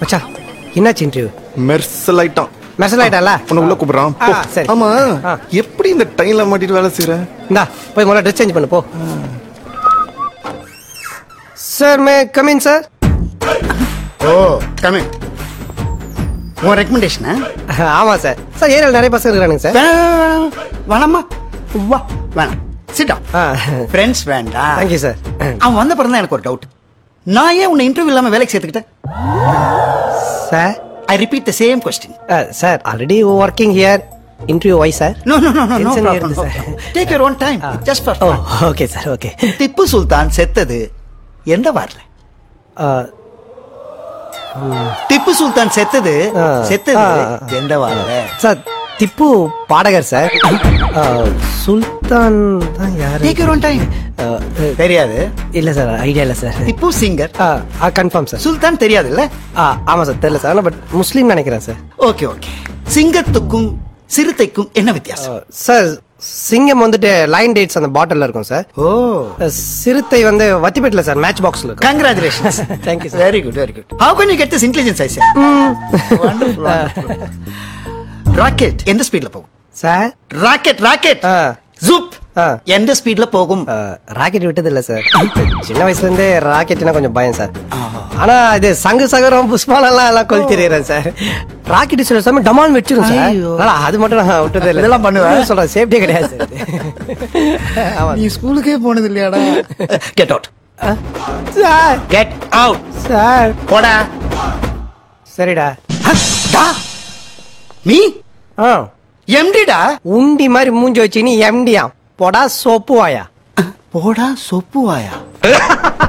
மச்சா என்னாச்சு இன்டர்வியூ மெர்சல் ஆயிட்டான் மெசல் ஆயிட்டால உன்னை உள்ள கூப்பிடுறான் ஆ, போ. சரி ஆமா ஆ. எப்படி இந்த டைம்ல மாட்டிட்டு வேலை செய்யற இந்தா போய் முதல்ல ட்ரெஸ் சேஞ்ச் பண்ணு போ sir may come in sir oh coming உன் ரெக்கமெண்டேஷனா ஆமா சார் சார் ஏரியாவில் நிறைய பசங்க இருக்கிறானுங்க சார் வேணாமா வா வேணாம் சிட்டா ஆ ஃப்ரெண்ட்ஸ் வேண்டாம் தேங்க்யூ சார் அவன் வந்த பிறகு தான் எனக்கு ஒரு டவுட் நான் ஏன் உன்னை இன்டர்வியூ இல்லாம வேலைக்கு சேர்த்துக்கிட்டேன் sir I repeat the same question sir already working here interview why sir no no no no no Tension problem ஏறுது, sir. Take your own time just for oh okay sir okay Tipu Sultan செத்தது எந்த வார்ல திப்பு சுல்தான் செத்தது ஆ. செத்தது ஆ. எந்த வார்ல sir Tipu பாடகர் sir Sultan தான் யாரு take your own time Uh, uh, தெரியாது இல்ல சார் ஐடியா இல்ல sir Tipu singer confirm sir Sultan தெரியாது இல்ல ஆமா சார் தெரியல சார் பட் முஸ்லீம் நினைக்கிறேன் சார் ஓகே ஓகே சிங்கத்துக்கும் சிறுத்தைக்கும் என்ன வித்தியாசம் சார் சிங்கம் வந்துட்டு லைன் டேட்ஸ் அந்த பாட்டில்ல இருக்கும் சார் ஓ சிறுத்தை வந்து வத்திப்பேட்டில் சார் மேட்ச் பாக்ஸ்ல இருக்கும் congratulations Thank you, sir. Very good very good how can you get this intelligence I say rocket எந்த ஸ்பீட்ல போகும் சார் ராக்கெட் ராக்கெட் ஆ. ஜூப் ஆ. எந்த ஸ்பீட்ல போகும் ராக்கெட் விட்டது இல்ல சார் சின்ன வயசுல இருந்தே ராக்கெட்னா கொஞ்சம் பயம் சார் ஆனா இது சங்கு சகரம் புஷ்பாலெல்லாம் எல்லாம் கொல் தெரியுறேன் சார் ராக்கெட் சில சமயம் டமால் வச்சிரும் சார் ஐயோ. அதனால அது மட்டும் நான் விட்டதே இல்லை இதெல்லாம் பண்ணுவேன். சொல்றேன் சேஃப்டியே கிடையாது சார் ஆமா நீ ஸ்கூலுக்கே போனது இல்லையாடா get out sir get out sir போடா சரிடா டா நீ ஆ எம்டிடா உண்டி மாதிரி மூஞ்சி வச்சு நீ எம்டியா போடா சோப்பு வாயா போடா சொப்பு வாயா